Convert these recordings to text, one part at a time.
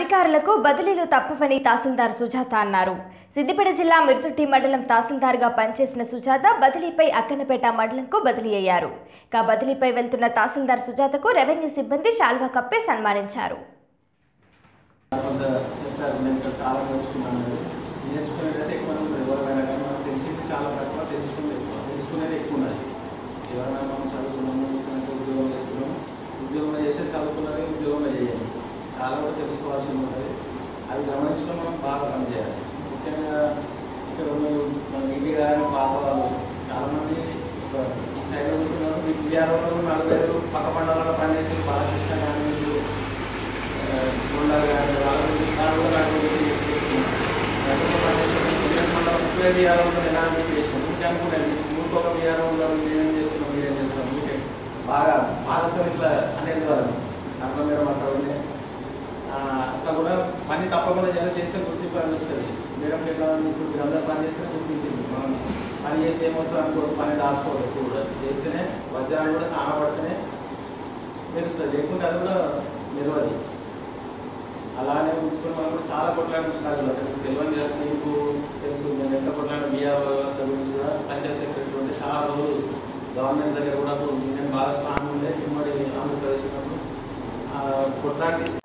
అధికారులకు బదిలీలు తప్పవని తహసీల్దార్ సుజాత అన్నారు సిద్దిపేట జిల్లా మిర్చుట్టి మండలం తహసీల్దార్గా పనిచేసిన సుజాత బదిలీపై అక్కన్నపేట మండలంకు బదిలీ అయ్యారు ఇక బదిలీపై వెళ్తున్న తహసీల్దార్ సుజాతకు రెవెన్యూ సిబ్బంది శాల్వా కప్పి సన్మానించారు కొంత చెప్పారు నేను ఇక్కడ చాలా నేర్చుకున్నాను అది. నేర్చుకునేది ఎక్కువ ఉంటుంది ఎవరైనా కానీ మనకు తెలిసింది చాలా తక్కువ తెలుసుకునేది ఎక్కువ తెలుసుకునేది ఎక్కువ ఉన్నది ఎవరైనా మనం చదువుకున్నాము వచ్చినట్టు ఉద్యోగం చేస్తున్నాము ఉద్యోగంలో చేసే చదువుకున్నది ఉద్యోగంలో చేయాలి చాలా కూడా తెలుసుకోవాల్సి ఉంటుంది అది గమనించుకొని మనం బాగా పనిచేయాలి ముఖ్యంగా ఇక్కడ ఉన్న మన ఇంటి గారి పాత వాళ్ళు చాలామంది ఒక ఈ సైడ్ ఉంటున్నారు మీ విఆర్ఓలో నలుగురు పక్క మండలాల్లో పనిచేసి బాలకృష్ణ కానీ వీళ్ళు ఉండాలి కానీ వాళ్ళ గురించి వాళ్ళు కూడా నాకు గురించి చేస్తున్నాను గతంలో పనిచేసిన మండలం ముప్పై బీఆర్ ఉంటుంది ఎలా అని చేసినాం ఊరికే అనుకునేది ఊరికొక బీఆర్ ఉండాలి మీరేం చేస్తున్నాం మీరేం చేస్తున్నాం ఊరికే బాగా బాధతో ఇట్లా అనేది వాళ్ళు అట్లా మీరు అక్కడ ఉండే ఆ, అట్లా కూడా పని తప్పకుండా జనం చేస్తే గుర్తింపు అని వస్తుంది మేడం ఎట్లా ఉంది? ఇప్పుడు మీరు అందరూ పని చేస్తే గుర్తించింది మనం పని చేస్తే ఏమొస్తుంది అనుకో పని దాచుకోవద్దు ఎక్కువ కూడా చేస్తేనే వజ్రాలు కూడా సాన పడితేనే తెలుస్తుంది లేకుంటే అది కూడా నిలవది అలానే ఉంచుకుని మనం కూడా చాలా కొట్లాడి ఉంచుతారు అతనికి తెలియని చేస్తే మీకు తెలుసు మేము ఎంత కొట్లాడిన బీఆర్ వ్యవస్థ గురించి కూడా పంచాయత్ సెక్రటరీ ఉంటే చాలా రోజులు గవర్నమెంట్ దగ్గర కూడా అప్పుడు నేను బాగా స్ట్రాంగ్ ఉండే ఉమ్మడి ఆంధ్రప్రదేశ్ ఉన్నప్పుడు ఆ, కొట్లాడి తీసుకు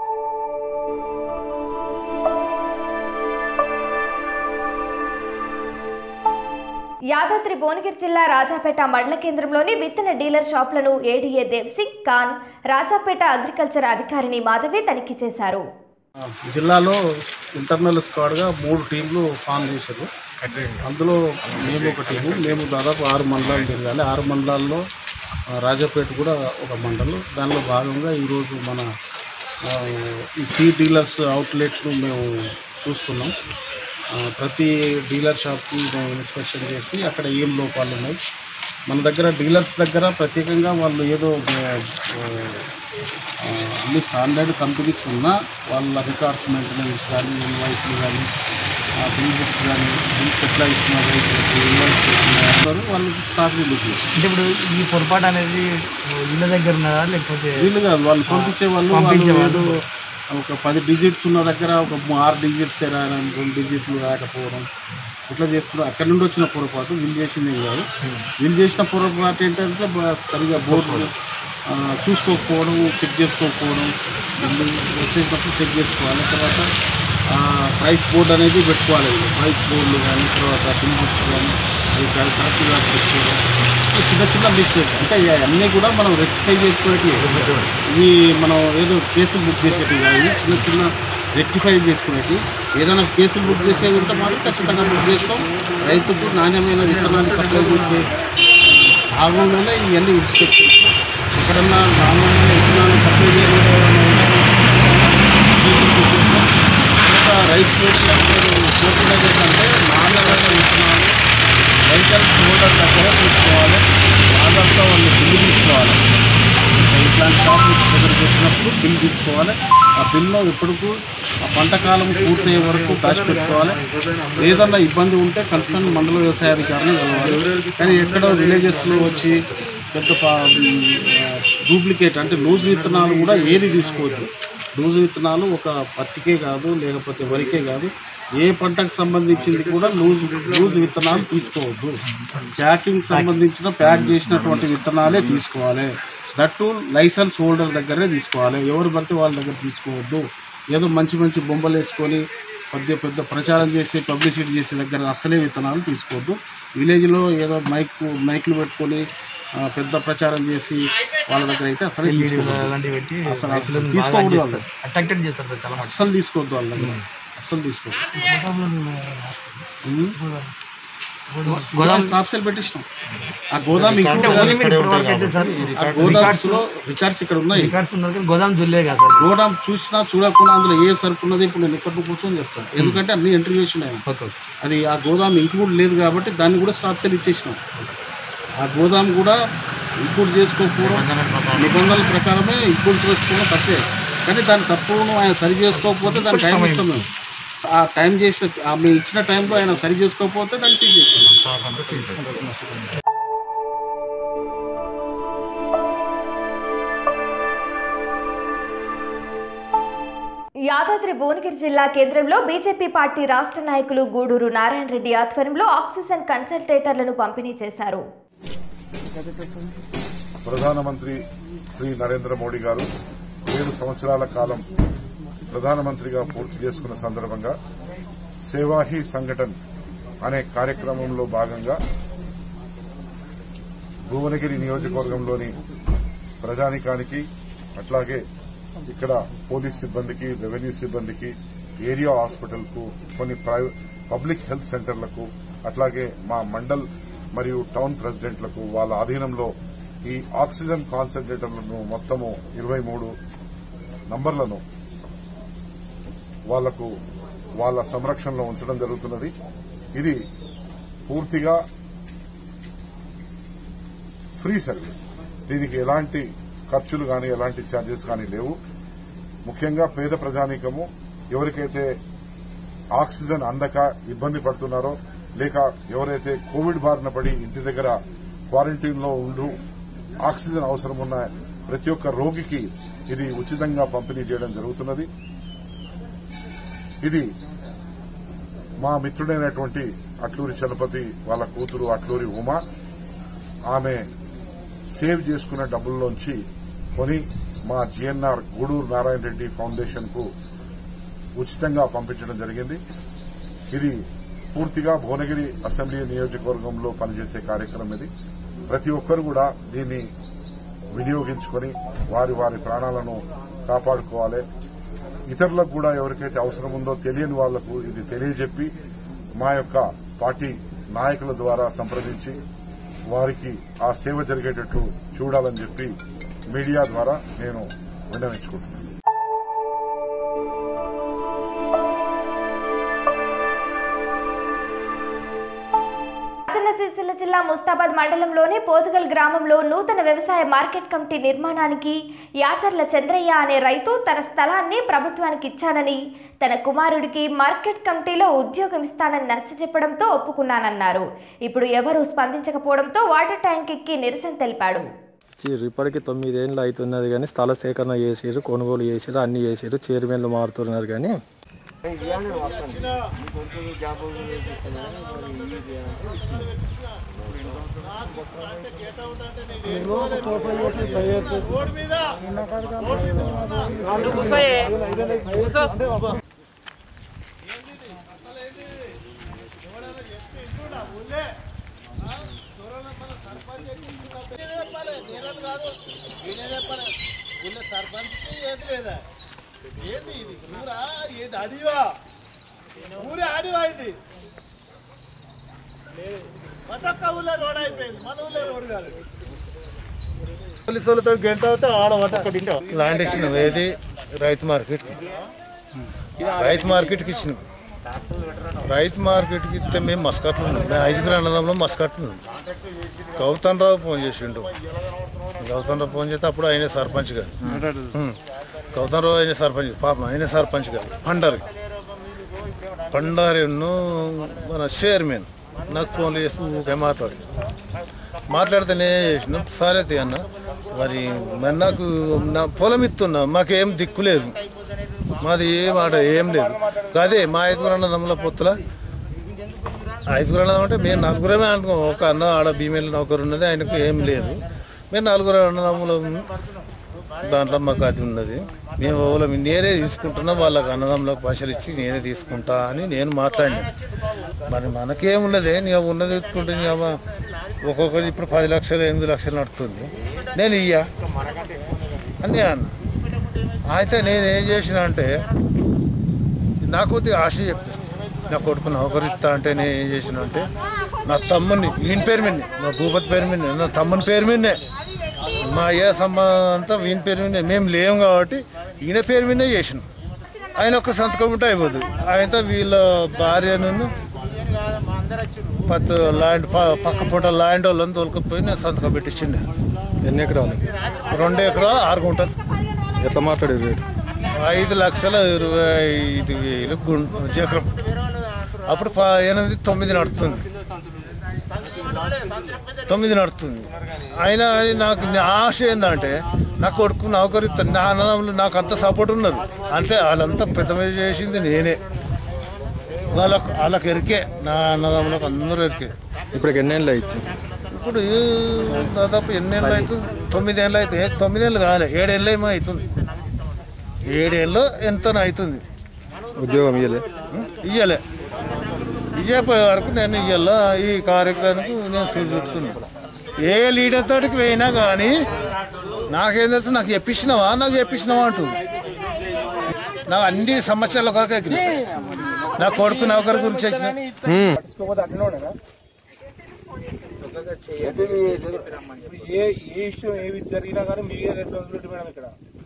యాదాద్రి భువనగిరి జిల్లా రాజాపేట మండల కేంద్రంలోని విత్తన డీలర్ షాపులను ఏడీఏ దేవ్సింగ్ ఖాన్ రాజాపేట అగ్రికల్చర్ అధికారిని మాధవి తనిఖీ చేశారు జిల్లాలో ఇంటర్నల్ స్క్వాడ్గా మూడు టీంలు ఫామ్ చేశారు అందులో మేము ఒక టీము మేము దాదాపు ఆరు మండలాలు తిరగాలి ఆరు మండలాల్లో ఆ, రాజాపేట కూడా ఒక మండలం దానిలో భాగంగా ఈరోజు మన ఆ, ఈ సీ డీలర్స్ అవుట్లెట్ను మేము చూస్తున్నాం ఆ, ప్రతి డీలర్ షాప్కి మేము ఇన్స్పెక్షన్ చేసి అక్కడ ఏం లోపాలు ఉన్నాయి మన దగ్గర డీలర్స్ దగ్గర ప్రత్యేకంగా వాళ్ళు ఏదో ఆ, ఆ, అన్ని స్టాండర్డ్ కంపెనీస్ ఉన్నా వాళ్ళ రికార్డ్స్ మెయింటెనెన్స్ కానీ ఇన్వాయిస్లు కానీ బిల్ బుక్స్ కానీ బిల్స్ ఎట్లా ఇస్తున్నారు ఇన్వాయిస్ ఇస్తున్నారు వాళ్ళు స్టాక్ రిలీజ్ చేస్తారు అంటే ఇప్పుడు ఈ పొరపాటు అనేది ఇళ్ళ దగ్గర ఉన్నదా లేకపోతే వీళ్ళు కాదు వాళ్ళు పంపించే వాళ్ళు పంపించే వాళ్ళు వాళ్ళు. ఏదో ఒక పది డిజిట్స్ ఉన్న దగ్గర ఒక ఆరు డిజిట్స్ రాయడం రెండు డిజిట్లు రాకపోవడం ఇట్లా చేస్తున్నారు అక్కడ నుండి వచ్చిన పొరపాటు వీళ్ళు చేసింది ఏం కాదు వీళ్ళు చేసిన పొరపాటు ఏంటంటే బ- సరిగా బోర్డు ఆ, చూసుకోకపోవడం చెక్ చేసుకోకపోవడం వీళ్ళు వచ్చేటప్పుడు చెక్ చేసుకోవాలి తర్వాత ప్రైస్ బోర్డు అనేది పెట్టుకోవాలి ప్రైస్ బోర్డులు కానీ తర్వాత బిల్ బుక్స్ కానీ అవి కరెక్ట్గా పెట్టుకోవడం ఈ చిన్న చిన్న మిస్టేక్స్ అంటే ఇవి అన్నీ కూడా మనం రెక్టిఫై చేసుకునేటివి ఇవి మనం ఏదో కేసులు బుక్ చేసేటివి కాదు ఇవి చిన్న చిన్న రెక్టిఫై చేసుకునేవి ఏదైనా కేసులు బుక్ చేసేది ఉంటే మాత్రం ఖచ్చితంగా బుక్ చేస్తాం రైతుకు నాణ్యమైన విత్తనాన్ని సప్లై చేసే భాగంలోనే ఇవన్నీ ఇన్స్పెక్ట్ చేస్తాం ఎక్కడన్నా నాణ్యమైన విత్తనాన్ని సప్లై చేయడం ఇంకా రైతు కోర్టులో ఏంటంటే నాణ్యమైన విత్తనాలు రైతుల హోల్డర్ దగ్గర తీసుకోవాలి ఆధార్తో వాళ్ళు బిల్లు తీసుకోవాలి ఇట్లాంటి షాపులు దగ్గరికి వచ్చినప్పుడు బిల్ తీసుకోవాలి ఆ బిల్లో ఎప్పటికూ ఆ పంట కాలం పూర్తయ్యే వరకు దాచిపెట్టుకోవాలి ఏదన్నా ఇబ్బంది ఉంటే కన్సర్న్ మండల వ్యవసాయాధికారిని కలవాలి కానీ ఎక్కడో విలేజెస్లో వచ్చి పెద్ద డూప్లికేట్ అంటే లూజ్ విత్తనాలు కూడా ఏది తీసుకోవద్దు లూజ్ విత్తనాలు ఒక పత్తికే కాదు లేకపోతే వరికే కాదు ఏ పంటకు సంబంధించింది కూడా లూజ్ లూజ్ విత్తనాలు తీసుకోవద్దు ప్యాకింగ్ సంబంధించిన ప్యాక్ చేసినటువంటి విత్తనాలే తీసుకోవాలి దట్టు లైసెన్స్ హోల్డర్ దగ్గరే తీసుకోవాలి ఎవరు పడితే వాళ్ళ దగ్గర తీసుకోవద్దు ఏదో మంచి మంచి బొమ్మలు వేసుకొని పెద్ద పెద్ద ప్రచారం చేసి పబ్లిసిటీ చేసే దగ్గర అసలే విత్తనాలు తీసుకోవద్దు విలేజ్లో ఏదో మైక్ మైక్లు పెట్టుకొని ఆ, పెద్ద ప్రచారం చేసి వాళ్ళ దగ్గర అయితే అసలే తీసుకోవద్దు అలాంటివి పెట్టి అసలు రైతులను బాగా తీసుకోకూడదు వాళ్ళు. చేస్తారు. అట్రాక్టెడ్ చేస్తారు సార్ చాలా మంది అస్సలు తీసుకోవద్దు వాళ్ళ దగ్గర అస్సలు తీసుకోవద్దు ఉమ్. గోదాం స్టాప్ సెల్ పెట్టించినాం ఆ గోదాం అంటే ఇంక్లూడ్ ఓన్లీ మీరు ఇప్పటివరకు అయితే సార్ ఆ గోదామ్స్ లో రికార్డ్స్ ఇక్కడ ఉన్నాయి రికార్డ్స్ ఉన్నారు కానీ గోదాం జుల్లే కదా సార్ గోదాం చూసినా చూడకుండా అందులో ఏ సరుకు ఉన్నది ఇప్పుడు నేను ఇక్కడ కూర్చొని చెప్తాను ఎందుకంటే అన్ని ఎంట్రీ చేసిన ఆయన ఓకే ఓకే అది ఆ గోదాం ఇంక్లూడ్ లేదు కాబట్టి దాన్ని కూడా స్టాప్ సెల్ ఇచ్చేసినాం ఆ గోదాం కూడా ఇంక్లూడ్ చేసుకోకపోవడం నిబంధనల ప్రకారమే ఇంక్లూడ్ చేసుకోవడం తప్పే కానీ దాని తప్పును ఆయన సరి చేసుకోకపోతే దాని టైం ఇస్తాం మేము ఆ టైం చేసే ఆ మేము ఇచ్చిన టైంలో ఆయన సరి చేసుకోకపోతే దాన్ని సీజ్ చేస్తాం యాదాద్రి భద్రాద్రి భువనగిరి జిల్లా కేంద్రంలో బీజేపీ పార్టీ రాష్ట్ర నాయకులు గూడూరు నారాయణ రెడ్డి ఆధ్వర్యంలో ఆక్సిజన్ కన్సల్టేటర్లను పంపిణీ చేశారు ప్రధానమంత్రి శ్రీ నరేంద్ర మోడీ గారు ఏడు సంవత్సరాల కాలం ప్రధానమంత్రిగా పూర్తి చేసుకున్న సందర్భంగా సేవాహి సంఘటన్ అనే కార్యక్రమంలో భాగంగా భువనగిరి నియోజకవర్గంలోని ప్రజానికానికి అట్లాగే ఇక్కడ పోలీస్ సిబ్బందికి రెవెన్యూ సిబ్బందికి ఏరియా హాస్పిటల్ కు కొన్ని ప్రైవేట్ పబ్లిక్ హెల్త్ సెంటర్లకు అట్లాగే మా మండల్ మరియు టౌన్ ప్రెసిడెంట్లకు వాళ్ళ ఆధీనంలో ఈ ఆక్సిజన్ కాన్సన్ట్రేటర్లను మొత్తము ఇరవై మూడు నంబర్లను వాళ్లకు వాళ్ళ సంరక్షణలో ఉంచడం జరుగుతున్నది ఇది పూర్తిగా ఫ్రీ సర్వీస్ దీనికి ఎలాంటి ఖర్చులు కానీ ఎలాంటి ఛార్జెస్ కానీ లేవు ముఖ్యంగా పేద ప్రజానీకము ఎవరికైతే ఆక్సిజన్ అందక ఇబ్బంది పడుతున్నారో లేక ఎవరైతే కోవిడ్ బారిన పడి ఇంటి దగ్గర క్వారంటైన్ లో ఉంటూ ఆక్సిజన్ అవసరం ఉన్న ప్రతి ఒక్క రోగికి ఇది ఉచితంగా పంపిణీ చేయడం జరుగుతున్నది ఇది మా మిత్రుడైనటువంటి అట్లూరి చలపతి వాళ్ళ కూతురు అట్లూరి ఉమా ఆమె సేవ్ చేసుకున్న డబ్బుల్లోంచి కొని మా జిఎన్ఆర్ గూడూరు నారాయణ రెడ్డి ఫౌండేషన్ కు ఉచితంగా పంపించడం జరిగింది ఇది పూర్తిగా భువనగిరి అసెంబ్లీ నియోజకవర్గంలో పనిచేసే కార్యక్రమం ఇది ప్రతి ఒక్కరు కూడా దీన్ని వినియోగించుకొని వారి వారి ప్రాణాలను కాపాడుకోవాలి ఇతరులకు కూడా ఎవరికైతే అవసరం ఉందో తెలియని వాళ్లకు ఇది తెలియజెప్పి మా యొక్క పార్టీ నాయకుల ద్వారా సంప్రదించి వారికి ఆ సేవ జరిగేటట్టు చూడాలని చెప్పి మీడియా ద్వారా నేను విన్నవించుకుంటున్నాను రాజన్న సిరిసిల్ల జిల్లా ముస్తాబాద్ మండలంలోని పోతుగల్ గ్రామంలో నూతన వ్యవసాయ మార్కెట్ కమిటీ నిర్మాణానికి యాచర్ల చంద్రయ్య అనే రైతు తన స్థలాన్ని ప్రభుత్వానికి ఇచ్చానని తన కుమారుడికి మార్కెట్ కమిటీలో ఉద్యోగం ఇస్తానని నచ్చజెప్పడంతో ఒప్పుకున్నానన్నారు ఇప్పుడు ఎవరూ స్పందించకపోవడంతో వాటర్ ట్యాంక్ ఎక్కి నిరసన తెలిపాడు ఇచ్చిర్రు ఇప్పటికి తొమ్మిదేళ్ళు అవుతున్నది కానీ స్థల సేకరణ చేసిర్రు కొనుగోలు చేసిర్రు అన్ని చేసిర్రు చైర్మన్లు మారుతున్నారు కానీ ఏది ఇది ఊరా ఏది అడివా ఊరే అడివా ఇది మతొక్క ఊళ్ళో రోడ్ అయిపోయింది మన ఊళ్ళో రోడ్ కాదు పోలీసులతో గంట అవుతే ఆడబట్ట అక్కడ ఇంటావు ల్యాండ్ ఇచ్చినాం ఏది రైతు మార్కెట్ రైతు మార్కెట్కి ఇచ్చినాం రైతు మార్కెట్కి ఇస్తే మేము మస్కట్లు ఉన్నాం మేము ఐదుగురు అన్నదంలో మస్కట్లు ఉన్నాం గౌతమ్ రావు ఫోన్ చేసిండు గౌతమ్ రావు ఫోన్ చేస్తే అప్పుడు ఆయన సర్పంచ్ గారు ఉం. గౌతమ్ రావు ఆయన సర్పంచ్ పాపం ఆయన సర్పంచ్ గారు పండరి పండారిను మన చైర్మన్ నాకు ఫోన్ చేసి ఊకే మాట్లాడి మాట్లాడితే నేను చేసిన సరే తీ అన్న మరి మరి నాకు నా పొలం ఇస్తున్నా మాకేం దిక్కు లేదు మాది ఏం ఆడ ఏం లేదు అదే మా ఐదుగురు అన్నదమ్ముల పొత్తుల ఐదుగురు అన్నదం అంటే మేము నలుగురమే అనుకో ఒక అన్న ఆడ భీమేలు నౌకరు ఉన్నది ఆయనకు ఏం లేదు మేము నలుగురు అన్నదమ్ముల దాంట్లో మాకు అది ఉన్నది మేము ఎవరో నేనే తీసుకుంటున్నా వాళ్ళకి అన్నదమ్ములకు పైసలు ఇచ్చి నేనే తీసుకుంటా అని నేను మాట్లాడినా మరి మనకేమున్నది నీ ఉన్నది తీసుకుంటే నీ అవ్వ ఒక్కొక్కటి ఇప్పుడు పది లక్షలు ఎనిమిది లక్షలు నడుతుంది నేను ఇయ్యా అని అన్న అయితే నేను ఏం చేసిన అంటే నాకు కొద్దిగా ఆశ చెప్పాను నా కొడుకు నౌకరిస్తా అంటే నేను ఏం చేసిన అంటే నా తమ్ముని ఈయన పేరు మీద మా భూపతి పేరు మీద నా తమ్ముని పేరు మీదనే మా అయ్య సంబంధం అంతా వీని పేరు మీద మేము లేము కాబట్టి ఈయన పేరు మీదనే చేసినాం ఆయన ఒక్క సంతకం ఉంటే అయిపోతుంది ఆయనతో వీళ్ళ భార్యను పత్తు ల్యాండ్ ప- పక్క పూట ల్యాండ్ వాళ్ళని తోలుకపోయి నేను సంతకం పెట్టించిండే ఎన్ని ఎకరాలు రెండు ఎకరాలు ఆరు గుంటలు ఎట్లా మాట్లాడేది రేటు ఐదు లక్షల ఇరవై ఐదు వేలు గుం ఎకరం అప్పుడు ప- ఎనిమిది తొమ్మిది నడుస్తుంది తొమ్మిది నడుస్తుంది అయినా కానీ నాకు నా ఆశ ఏంటంటే నా కొడుకు నౌకరిస్తాను నా అన్నదమ్ములు నాకు అంత సపోర్ట్ ఉన్నారు అంటే వాళ్ళంతా పెద్ద మీద చేసింది నేనే వాళ్ళకు వాళ్ళకి ఎరికే నా అన్నదమ్ములకు అందరూ ఎరికే ఇప్పుడు ఎన్నేళ్ళు అవుతుంది ఇప్పుడు ఈ దాదాపు ఎన్నేళ్ళు అవుతుంది తొమ్మిదేళ్ళు అయితే తొమ్మిదేళ్ళు కాలే ఏడేళ్ళు ఏమో అవుతుంది ఏడేళ్ళు ఎంతనో అవుతుంది ఉద్యోగం ఇయ్యలే ఇయ్యలే ఇయ్యపోయే వరకు నేను ఇయ్యాల ఈ కార్యక్రమానికి నేను చూసుకున్నాను ఏ లీడర్ తోటికి పోయినా కానీ నాకేం తెలుసు నాకు చెప్పించినావా నాకు చెప్పించినావా అంటుంది నాకు అన్ని సమస్యల కొరకు ఎక్కినాయి నా కొడుకు నౌకరి గురించి వచ్చిన ఏ ఏ ఇష్యూ ఏవి జరిగినా కానీ మీరే రెస్పాన్సిబిలిటీ మేడం ఇక్కడ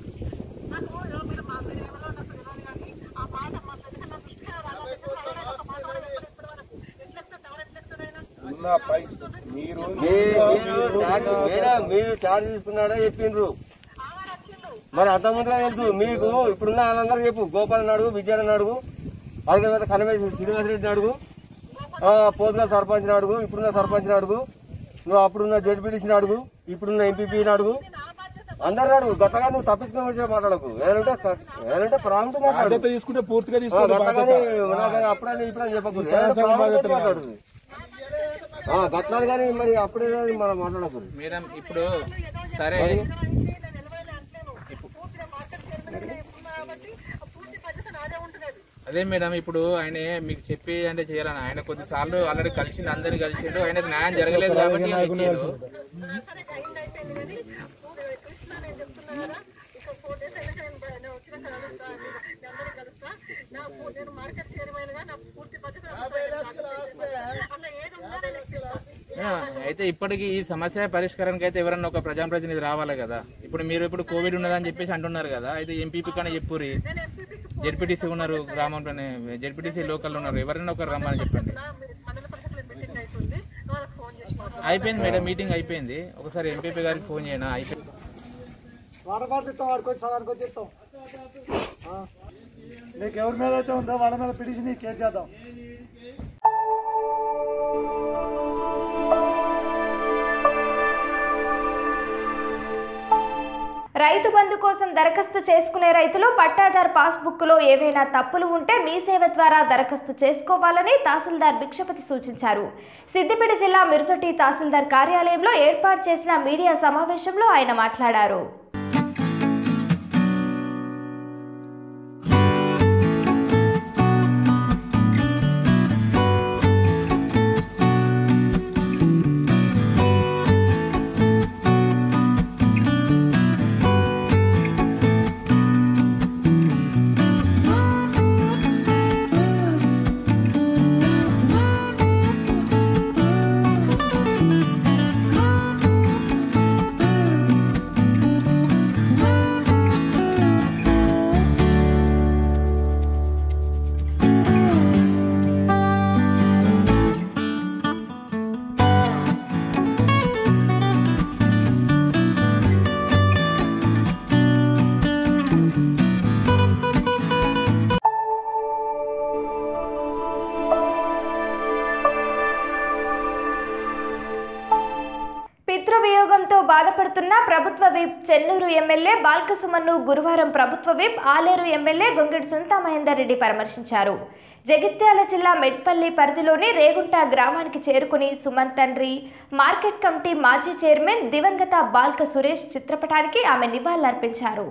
ఉన్న పై మీరు మేడం మీరు చార్జ్ తీసుకున్నాడా చెప్పిండ్రు మరి అంతకుముందుగా తెలుసు మీకు ఇప్పుడున్న వాళ్ళందరూ చెప్పు గోపాల్ అడుగు విజయన్ అడుగు అలాగే తర్వాత కనవేసి శ్రీనివాస్ రెడ్డిని అడుగు ఆ, పోతున్న సర్పంచ్ అడుగు ఇప్పుడున్న సర్పంచ్ అడుగు నువ్వు అప్పుడున్న జడ్పీటీసీని అడుగు ఇప్పుడున్న ఎంపీపీని అడుగు అందరు అడుగు గతగా నువ్వు తప్పించుకునే విషయం మాట్లాడకు ఏదంటే ఏదంటే ప్రాంతం మాట్లాడు బాధ్యత తీసుకుంటే పూర్తిగా ఆ, తీసుకోవాలి గతగానే బాధ్యత నాకు అప్పుడని ఇప్పుడని చెప్పకూడదు ఈ ఏదంటే సంవత్సరం ప్రాంతం బాధ్యత మాట్లాడుతుంది ఆ, గట్లాలు కానీ మరి అప్పుడే కానీ మనం మాట్లాడకూడదు మేడం ఇప్పుడు సరే అదే మేడం ఇప్పుడు ఆయన మీకు చెప్పి అంటే చేయాలని ఆయన కొద్దిసార్లు ఆల్రెడీ కలిసిండు అందరిని కలిసిండు ఆయనకు న్యాయం జరగలేదు కాబట్టి ఈయన ఇచ్చిండు. ఆ, అయితే ఇప్పటికి ఈ సమస్య పరిష్కారానికి అయితే ఎవరన్నా ఒక ప్రజాప్రతినిధి రావాలి కదా ఇప్పుడు మీరు ఇప్పుడు కోవిడ్ ఉన్నదని చెప్పేసి అంటున్నారు కదా అయితే ఎంపీపీ కన్నా చెప్పురి జెడ్పీటీసీ ఉన్నారు గ్రామంలోనే జెడ్పీటీసీ లోకల్ ఉన్నారు ఎవరైనా ఒకరు రమ్మని చెప్పండి అయిపోయింది మేడం మీటింగ్ అయిపోయింది ఒకసారి ఎంపీపీ గారికి ఫోన్ చేయనా అయిపోయింది వాటర్ బాటిల్ ఇస్తాం వాడుకొని సగానికి వచ్చి ఇస్తాం ఆ. నీకు ఎవరి మీద అయితే ఉందో వాళ్ళ మీద పిలిచి నీకు కేసు చేద్దాం రైతు బంధు కోసం దరఖాస్తు చేసుకునే రైతులు పట్టాదార్ పాస్బుక్లో ఏవైనా తప్పులు ఉంటే మీ సేవ ద్వారా దరఖాస్తు చేసుకోవాలని తహసీల్దార్ భిక్షపతి సూచించారు సిద్దిపేట జిల్లా మిరుతొట్టి తహసీల్దార్ కార్యాలయంలో ఏర్పాటు చేసిన మీడియా సమావేశంలో ఆయన మాట్లాడారు పితృవియోగంతో బాధపడుతున్న ప్రభుత్వ విప్ చెన్నూరు ఎమ్మెల్యే బాల్కసుమన్ను గురువారం ప్రభుత్వ విప్ ఆలేరు ఎమ్మెల్యే గొంగిడి సునీతా మహేందర్ రెడ్డి పరామర్శించారు జగిత్యాల జిల్లా మెట్పల్లి పరిధిలోని రేగుంట గ్రామానికి చేరుకుని సుమన్ తండ్రి మార్కెట్ కమిటీ మాజీ చైర్మన్ దివంగత బాల్క సురేష్ చిత్రపటానికి ఆమె నివాళులర్పించారు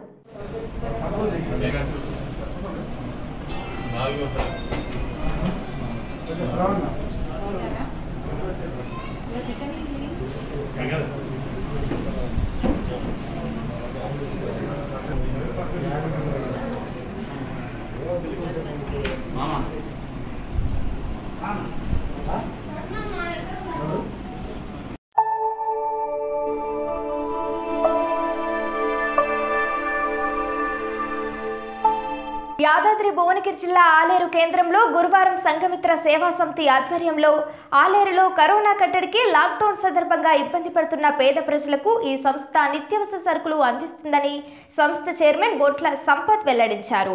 యాదాద్రి భువనగిరి జిల్లా ఆలేరు కేంద్రంలో గురువారం సంఘమిత్ర సేవా సమితి ఆధ్వర్యంలో ఆలేరులో కరోనా కట్టడికి లాక్డౌన్ సందర్భంగా ఇబ్బంది పడుతున్న పేద ప్రజలకు ఈ సంస్థ నిత్యావసర సరుకులు అందిస్తుందని సంస్థ చైర్మన్ బొట్ల సంపత్ వెల్లడించారు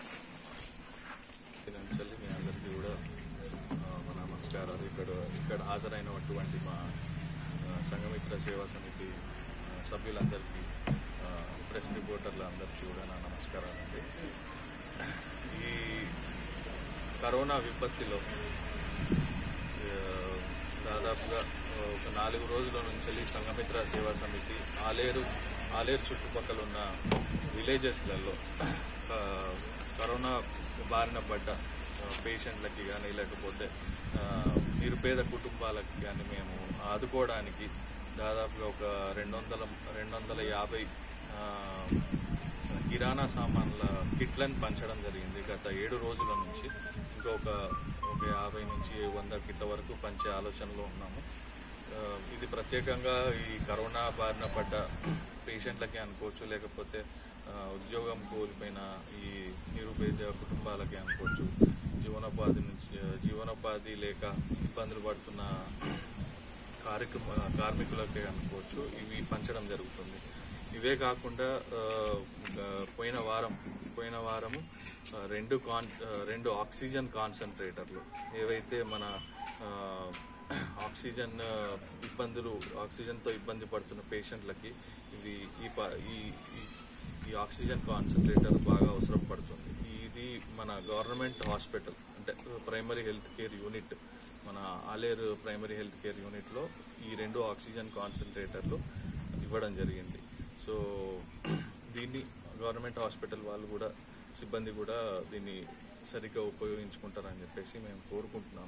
అందరికీ కూడా ఆ, మన నమస్కారాలు ఇక్కడ ఇక్కడ హాజరైనటువంటి మా ఆ, సంఘమిత్ర సేవా సమితి ఆ, సభ్యులందరికీ ఆ, ప్రెస్ రిపోర్టర్లందరికీ కూడా నా నమస్కారాలండి ఈ కరోనా విపత్తిలో ఆ, దాదాపుగా ఒక నాలుగు రోజుల నుంచి సంఘమిత్ర సేవా సమితి ఆలేరు ఆలేరు చుట్టుపక్కల ఉన్న విలేజెస్లలో ఆ, కరోనా బారిన పడ్డ ఆ, పేషెంట్లకి కానీ లేకపోతే ఆ, నిరుపేద కుటుంబాలకి కానీ మేము ఆదుకోవడానికి దాదాపుగా ఒక రెండు వందల రెండు వందల యాభై ఆ, కిరాణా సామాన్ల కిట్లను పంచడం జరిగింది గత ఏడు రోజుల నుంచి ఇంకొక ఒక యాభై నుంచి వంద కిట్ల వరకు పంచే ఆలోచనలో ఉన్నాము ఆ, ఇది ప్రత్యేకంగా ఈ కరోనా బారిన పడ్డ పేషెంట్లకి అనుకోవచ్చు లేకపోతే ఆ, ఉద్యోగం కోల్పోయిన ఈ నిరుపేద కుటుంబాలకి అనుకోవచ్చు జీవనోపాధి నుంచి జీవనోపాధి లేక ఇబ్బందులు పడుతున్న కార్యక్రమ కార్మికులకే అనుకోవచ్చు ఇవి పంచడం జరుగుతుంది ఇవే కాకుండా ఆ, ఆ, పోయిన వారం పోయిన వారము ఆ, రెండు కాన్ ఆ, రెండు ఆక్సిజన్ కాన్సన్ట్రేటర్లు ఏవైతే మన ఆ, ఆక్సిజన్ ఆ, ఇబ్బందులు ఆక్సిజన్తో ఇబ్బంది పడుతున్న పేషెంట్లకి ఇవి ఈ ప- ఈ ఈ- ఈ ఆక్సిజన్ కాన్సన్ట్రేటర్ బాగా అవసరం పడుతుంది ఇది మన గవర్నమెంట్ హాస్పిటల్ అంటే ప్రైమరీ హెల్త్ కేర్ యూనిట్ మన ఆలేరు ప్రైమరీ హెల్త్ కేర్ యూనిట్లో ఈ రెండు ఆక్సిజన్ కాన్సన్ట్రేటర్లు ఇవ్వడం జరిగింది సో దీన్ని గవర్నమెంట్ హాస్పిటల్ వాళ్ళు కూడా సిబ్బంది కూడా దీన్ని సరిగ్గా ఉపయోగించుకుంటారని చెప్పేసి మేము కోరుకుంటున్నాం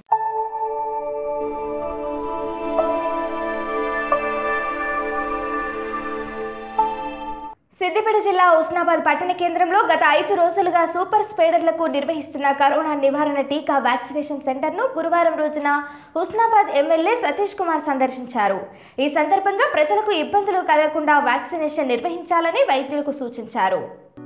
సిద్దిపేట జిల్లా ఉస్నాబాద్ పట్టణ కేంద్రంలో గత ఐదు రోజులుగా సూపర్ స్ప్రెడర్లకు నిర్వహిస్తున్న కరోనా నివారణ టీకా వ్యాక్సినేషన్ సెంటర్ను గురువారం రోజున హుస్నాబాద్ ఎమ్మెల్యే సతీష్ కుమార్ సందర్శించారు ఈ సందర్భంగా ప్రజలకు ఇబ్బందులు కలగకుండా వ్యాక్సినేషన్ నిర్వహించాలని వైద్యులకు సూచించారు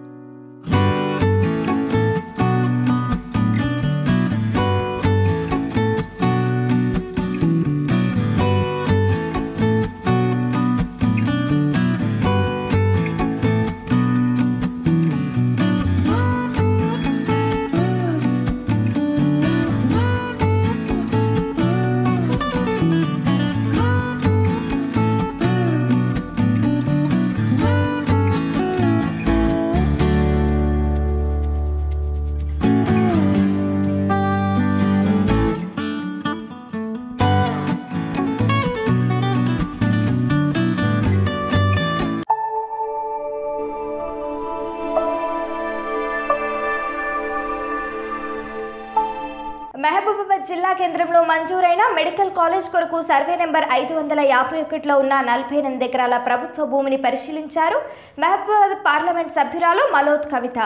మహబూబాబాద్ జిల్లా కేంద్రంలో మంజూరైన మెడికల్ కాలేజ్ కొరకు సర్వే నెంబర్ ఐదు వందల యాభై ఒకటిలో ఉన్న నలభై ఎనిమిది ఎకరాల ప్రభుత్వ భూమిని పరిశీలించారు మహబూబాబాద్ పార్లమెంట్ సభ్యురాలు మలోత్ కవిత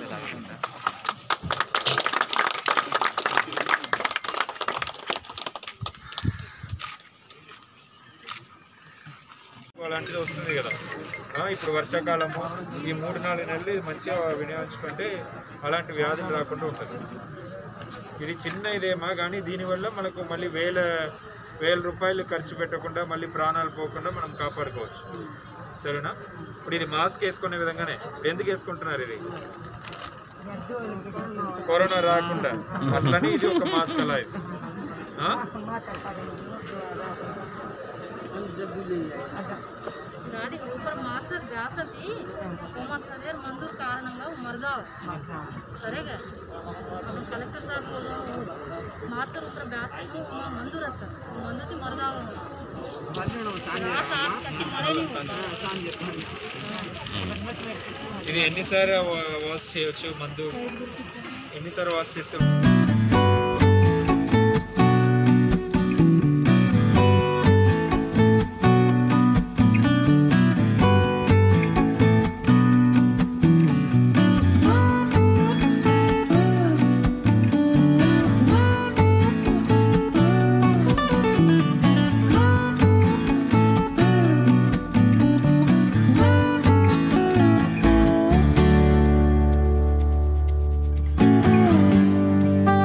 అలాంటిది వస్తుంది కదా ఆ, ఇప్పుడు వర్షాకాలము ఈ మూడు నాలుగు నెలలు ఇది మంచిగా వినియోగించుకుంటే అలాంటి వ్యాధులు రాకుండా ఉంటుంది ఇది చిన్న ఇదేమా కానీ దీనివల్ల మనకు మళ్ళీ వేల వేల రూపాయలు ఖర్చు పెట్టకుండా మళ్ళీ ప్రాణాలు పోకుండా మనం కాపాడుకోవచ్చు సరేనా ఇప్పుడు ఇది మాస్క్ వేసుకునే విధంగానే ఇప్పుడు ఎందుకు వేసుకుంటున్నారు ఇది కరోనా రాకుండా అట్లని ఇది ఒక మాస్క్ అలా ఇది ఆ? దానికి ऊपर मार्क्स व्यासति उमा सदर मंदूर कारणंगा मर जाओ సరేగా అప్పుడు కలెక్టర్ సార్ మార్చర్ ऊपर व्यासति उमा मंदूर अच्छा मंदूर मर जाओ ఇది ఎన్నిసార్లు వా- వాష్ చేయొచ్చు మందు ఎన్నిసార్లు వాష్ చేస్తే ఆ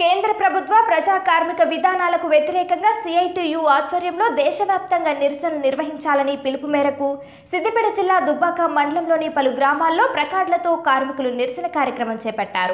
కేంద్ర ప్రభుత్వ ప్రజా కార్మిక విధానాలకు వ్యతిరేకంగా సిఐటియు ఆధ్వర్యంలో దేశవ్యాప్తంగా నిరసన నిర్వహించాలని పిలుపు మేరకు సిద్దిపేట జిల్లా దుబ్బాక మండలంలోని పలు గ్రామాల్లో ప్రకాడ్లతో కార్మికులు నిరసన కార్యక్రమం చేపట్టారు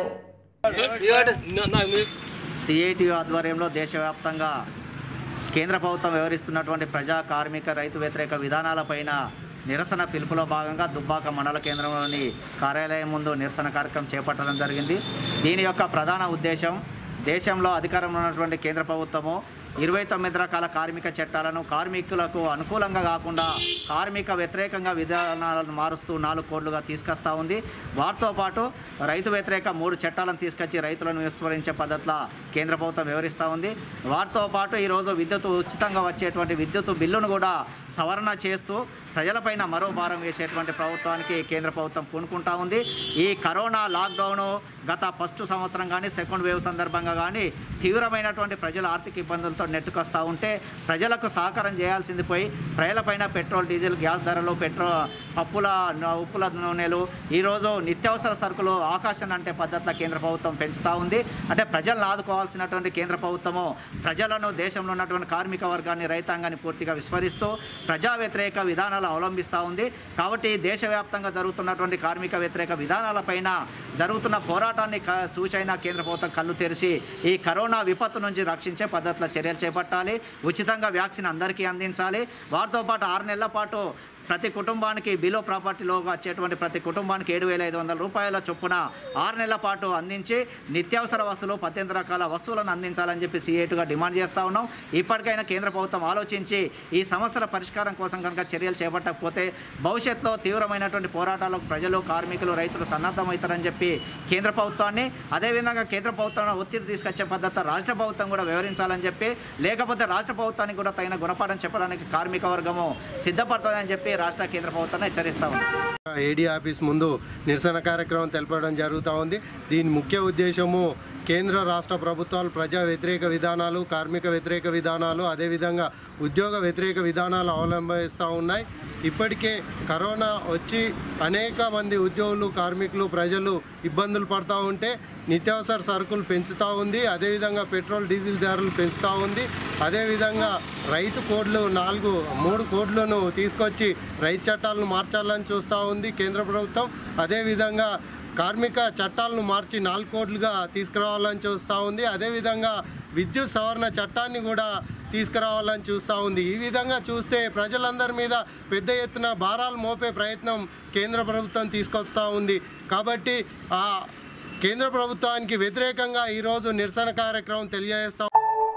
సిఐటి ఆధ్వర్యంలో దేశవ్యాప్తంగా కేంద్ర ప్రభుత్వం వ్యవహరిస్తున్నటువంటి ప్రజా కార్మిక రైతు వ్యతిరేక విధానాలపైన నిరసన పిలుపులో భాగంగా దుబ్బాక మండల కేంద్రంలోని కార్యాలయం ముందు నిరసన కార్యక్రమం చేపట్టడం జరిగింది దీని యొక్క ప్రధాన ఉద్దేశం దేశంలో అధికారంలో ఉన్నటువంటి కేంద్ర ప్రభుత్వము ఇరవై తొమ్మిది రకాల కార్మిక చట్టాలను కార్మికులకు అనుకూలంగా కాకుండా కార్మిక వ్యతిరేకంగా విధానాలను మారుస్తూ నాలుగు కోట్లుగా తీసుకొస్తా ఉంది వాటితో పాటు రైతు వ్యతిరేక మూడు చట్టాలను తీసుకొచ్చి రైతులను విస్మరించే పద్ధతిలో కేంద్ర ప్రభుత్వం వివరిస్తూ ఉంది వాటితో పాటు ఈరోజు విద్యుత్ ఉచితంగా వచ్చేటువంటి విద్యుత్ బిల్లును కూడా సవరణ చేస్తూ ప్రజలపైన మరో భారం వేసేటువంటి ప్రభుత్వానికి కేంద్ర ప్రభుత్వం పూనుకుంటా ఉంది ఈ కరోనా లాక్డౌన్ గత ఫస్ట్ సంవత్సరం కానీ సెకండ్ వేవ్ సందర్భంగా కానీ తీవ్రమైనటువంటి ప్రజల ఆర్థిక ఇబ్బందులతో నెట్టుకొస్తూ ఉంటే ప్రజలకు సహకారం చేయాల్సింది పోయి ప్రజలపైన పెట్రోల్ డీజిల్ గ్యాస్ ధరలు పెట్రో పప్పుల న- ఉప్పుల నూనెలు ఈరోజు నిత్యావసర సరుకులు ఆకాశం అంటే పద్ధతిలో కేంద్ర ప్రభుత్వం పెంచుతూ ఉంది అంటే ప్రజలను ఆదుకోవాల్సినటువంటి కేంద్ర ప్రభుత్వము ప్రజలను దేశంలో ఉన్నటువంటి కార్మిక వర్గాన్ని రైతాంగాన్ని పూర్తిగా విస్మరిస్తూ ప్రజా వ్యతిరేక విధానాలు అవలంబిస్తూ ఉంది కాబట్టి దేశవ్యాప్తంగా జరుగుతున్నటువంటి కార్మిక వ్యతిరేక విధానాలపైన జరుగుతున్న పోరాటాన్ని క- చూచైనా కేంద్ర ప్రభుత్వం కళ్ళు తెరిచి ఈ కరోనా విపత్తు నుంచి రక్షించే పద్ధతిలో చర్యలు చేపట్టాలి ఉచితంగా వ్యాక్సిన్ అందరికీ అందించాలి వారితో పాటు ఆరు నెలల పాటు ప్రతి కుటుంబానికి బిలో ప్రాపర్టీలో వచ్చేటువంటి ప్రతి కుటుంబానికి ఏడు వేల ఐదు వందల రూపాయల చొప్పున ఆరు నెలల పాటు అందించి నిత్యావసర వస్తువులు పద్దెనిమిది రకాల వస్తువులను అందించాలని చెప్పి సీఏటుగా డిమాండ్ చేస్తూ ఉన్నాం ఇప్పటికైనా కేంద్ర ప్రభుత్వం ఆలోచించి ఈ సమస్యల పరిష్కారం కోసం కనుక చర్యలు చేపట్టకపోతే భవిష్యత్తులో తీవ్రమైనటువంటి పోరాటాలకు ప్రజలు కార్మికులు రైతులు సన్నద్ధమవుతారని చెప్పి కేంద్ర ప్రభుత్వాన్ని అదేవిధంగా కేంద్ర ప్రభుత్వం ఒత్తిడి తీసుకొచ్చే పద్ధతి రాష్ట్ర ప్రభుత్వం కూడా వివరించాలని చెప్పి లేకపోతే రాష్ట్ర ప్రభుత్వానికి కూడా తగిన గుణపాఠం చెప్పడానికి కార్మిక వర్గము సిద్ధపడుతుందని చెప్పి రాష్ట్ర కేంద్ర ప్రభుత్వాన్ని హెచ్చరిస్తా ఉంది ఏడీ ఆఫీస్ ముందు నిరసన కార్యక్రమం తెలపడం జరుగుతూ ఉంది దీని ముఖ్య ఉద్దేశము కేంద్ర రాష్ట్ర ప్రభుత్వాలు ప్రజా వ్యతిరేక విధానాలు కార్మిక వ్యతిరేక విధానాలు అదేవిధంగా ఉద్యోగ వ్యతిరేక విధానాలు అవలంబిస్తూ ఉన్నాయి ఇప్పటికే కరోనా వచ్చి అనేక మంది ఉద్యోగులు కార్మికులు ప్రజలు ఇబ్బందులు పడుతూ ఉంటే నిత్యావసర సరుకులు పెంచుతూ ఉంది అదేవిధంగా పెట్రోల్ డీజిల్ ధరలు పెంచుతూ ఉంది అదేవిధంగా రైతు కోడ్లు నాలుగు మూడు కోడ్లను తీసుకొచ్చి రైతు చట్టాలను మార్చాలని చూస్తూ ఉంది కేంద్ర ప్రభుత్వం అదేవిధంగా కార్మిక చట్టాలను మార్చి నాలుగు కోట్లుగా తీసుకురావాలని చూస్తూ ఉంది అదేవిధంగా విద్యుత్ సవరణ చట్టాన్ని కూడా తీసుకురావాలని చూస్తూ ఉంది ఈ విధంగా చూస్తే ప్రజలందరి మీద పెద్ద ఎత్తున భారాలు మోపే ప్రయత్నం కేంద్ర ప్రభుత్వం తీసుకొస్తూ ఉంది కాబట్టి ఆ కేంద్ర ప్రభుత్వానికి వ్యతిరేకంగా ఈరోజు నిరసన కార్యక్రమం తెలియజేస్తాం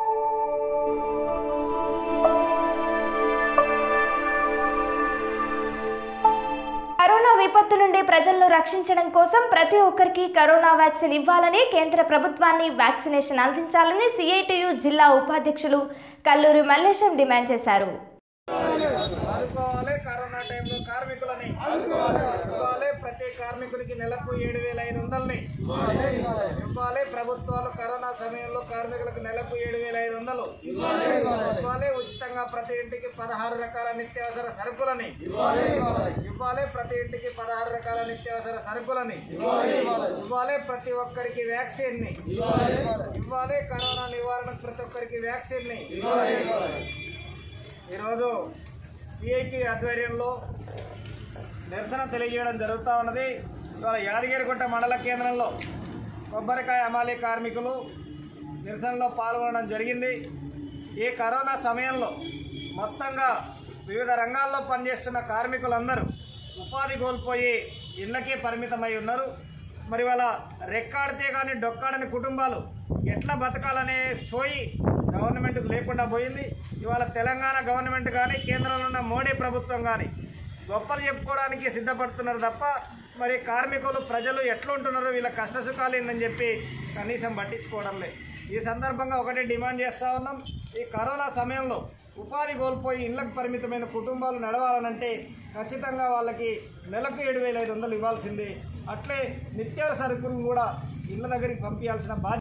కరోనా విపత్తు నుండి ప్రజలను రక్షించడం కోసం ప్రతి ఒక్కరికి కరోనా వ్యాక్సిన్ ఇవ్వాలని కేంద్ర ప్రభుత్వాన్ని వ్యాక్సినేషన్ అందించాలని సిఐటియు జిల్లా ఉపాధ్యక్షులు కల్లూరి మల్లేశం డిమాండ్ చేశారు ఆదుకోవాలి కరోనా టైంలో కార్మికులని ఇవ్వాలి ప్రతి కార్మికుడికి నెలకు ఏడు వేల ఐదు వందలని ఇవ్వాలి ప్రభుత్వాలు కరోనా సమయంలో కార్మికులకు నెలకు ఏడు వేల ఐదు వందలు ఇవ్వాలి ఉచితంగా ప్రతి ఇంటికి పదహారు రకాల నిత్యావసర సరుకులని ఇవ్వాలి ప్రతి ఇంటికి పదహారు రకాల నిత్యావసర సరుకులని ఇవ్వాలి ప్రతి ఒక్కరికి వ్యాక్సిన్ ని ఇవ్వాలి కరోనా నివారణకు ప్రతి ఒక్కరికి వ్యాక్సిన్ ని ఈరోజు సిఐటి ఆధ్వర్యంలో నిరసన తెలియజేయడం జరుగుతూ ఉన్నది ఇవాళ యాదగిరిగుట్ట మండల కేంద్రంలో కొబ్బరికాయ అమాలి కార్మికులు నిరసనలో పాల్గొనడం జరిగింది ఈ కరోనా సమయంలో మొత్తంగా వివిధ రంగాల్లో పనిచేస్తున్న కార్మికులందరూ ఉపాధి కోల్పోయి ఇళ్ళకే పరిమితమై ఉన్నారు మరి వాళ్ళ రెక్కాడితే కానీ డొక్కాడని కుటుంబాలు ఎట్లా బతకాలనే సోయి గవర్నమెంట్కు లేకుండా పోయింది ఇవాళ తెలంగాణ గవర్నమెంట్ కానీ కేంద్రంలో ఉన్న మోడీ ప్రభుత్వం కానీ గొప్పలు చెప్పుకోవడానికి సిద్ధపడుతున్నారు తప్ప మరి కార్మికులు ప్రజలు ఎట్లుంటున్నారు వీళ్ళ కష్ట సుఖాలు ఏందని చెప్పి కనీసం పట్టించుకోవడం లేదు ఈ సందర్భంగా ఒకటే డిమాండ్ చేస్తూ ఉన్నాం ఈ కరోనా సమయంలో ఉపాధి కోల్పోయి ఇళ్లకు పరిమితమైన కుటుంబాలు నడవాలనంటే ఖచ్చితంగా వాళ్ళకి నెలకు ఏడు వేల ఐదు వందలు ఇవ్వాల్సిందే అట్లే నిత్యావసర సరుకులను కూడా ఇళ్ళ దగ్గరికి పంపించాల్సిన బాధ్యత